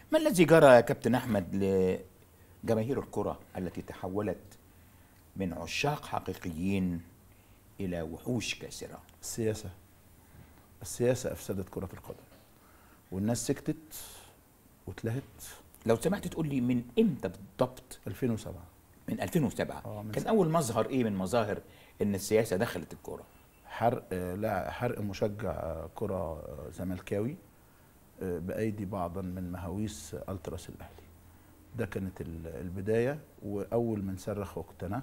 ما الذي جرى يا كابتن احمد لجماهير الكره التي تحولت من عشاق حقيقيين الى وحوش كاسره السياسة السياسة أفسدت كرة القدم والناس سكتت واتلهت لو سمحت تقول لي من امتى بالضبط 2007 من 2007 آه، من كان سنة. اول مظهر ايه من مظاهر ان السياسه دخلت الكوره حرق آه، لا حرق مشجع آه، كرة آه، زملكاوي آه، بأيدي بعضا من مهاويس ألتراس الأهلي ده كانت ال- البداية وأول من صرخ كنت أنا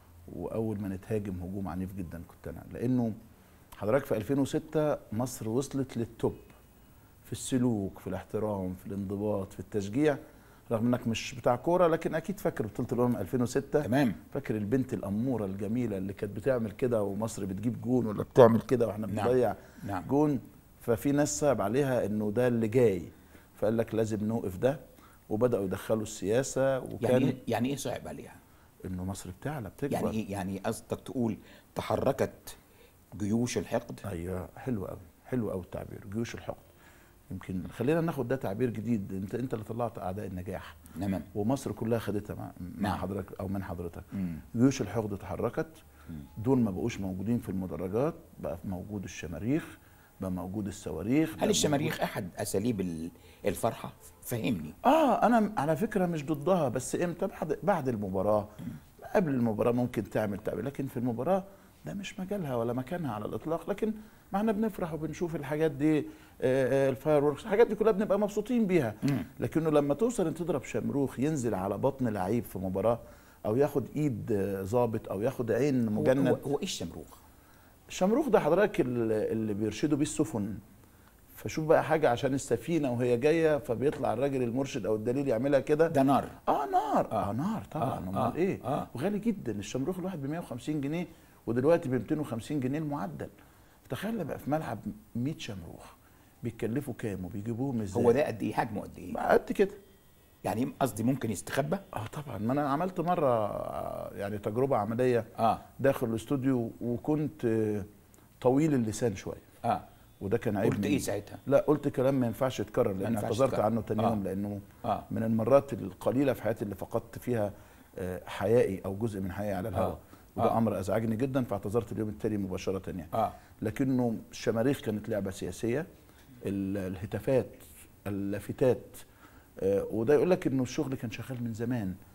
وأول من اتهاجم هجوم عنيف جدا كنت أنا لأنه حضرتك في 2006 مصر وصلت للتوب في السلوك في الاحترام في الانضباط في التشجيع رغم انك مش بتاع كوره لكن اكيد فاكر بطوله الامم 2006 تمام فاكر البنت الاموره الجميله اللي كانت بتعمل كده ومصر بتجيب جون ولا بتعمل كده واحنا نعم. بنضيع نعم جون ففي ناس صعب عليها انه ده اللي جاي فقال لك لازم نوقف ده وبداوا يدخلوا السياسه وكان يعني إيه- يعني ايه صعب عليها انه مصر بتعلى بتكبر يعني ايه يعني قصدك تقول تحركت جيوش الحقد ايوه حلو قوي حلو قوي التعبير جيوش الحقد يمكن خلينا ناخد ده تعبير جديد انت انت اللي طلعت اعداء النجاح تمام ومصر كلها خدتها مع, مع نعم. حضرتك او من حضرتك مم. جيوش الحقد اتحركت مم. دول ما بقوش موجودين في المدرجات بقى موجود الشماريخ بقى موجود الصواريخ بقى هل الشماريخ احد اساليب ال- الفرحه فهمني اه انا على فكره مش ضدها بس امتى بعد بعد المباراه قبل المباراه ممكن تعمل تعمل لكن في المباراه ده مش مجالها ولا مكانها على الاطلاق لكن ما احنا بنفرح وبنشوف الحاجات دي الفاير ووركس الحاجات دي كلها بنبقى مبسوطين بيها مم. لكنه لما توصل ان تضرب شمروخ ينزل على بطن لعيب في مباراه او ياخد ايد آه، ظابط او ياخد عين هو, مجند هو, هو ايه الشمروخ الشمروخ ده حضرتك ال- اللي بيرشدوا بيه السفن فشوف بقى حاجه عشان السفينه وهي جايه فبيطلع الراجل المرشد او الدليل يعملها كده ده نار اه نار اه, آه. نار طبعا آه، امال آه، ايه آه. وغالي جدا الشمروخ الواحد ب 150 جنيه ودلوقتي ب 250 جنيه المعدل تخيل بقى في ملعب 100 شمروخ بيتكلفوا كام وبيجيبوهم ازاي هو ده قد ايه حجمه قد ايه قد كده يعني قصدي ممكن يستخبى اه طبعا ما انا عملت مره آه، يعني تجربه عمليه اه داخل الاستوديو وكنت آه، طويل اللسان شويه اه وده كان عيب قلت مني. ايه ساعتها لا قلت كلام ما ينفعش يتكرر لان ينفعش اعتذرت يتكرر. عنه تاني آه. يوم لانه اه من المرات القليله في حياتي اللي فقدت فيها آه، حيائي او جزء من حيائي على الهواء آه. وده آه. امر ازعجني جدا فاعتذرت اليوم التالي مباشره يعني اه لكنه الشماريخ كانت لعبه سياسيه ال- الهتافات اللافتات آه، وده يقول لك انه الشغل كان شغال من زمان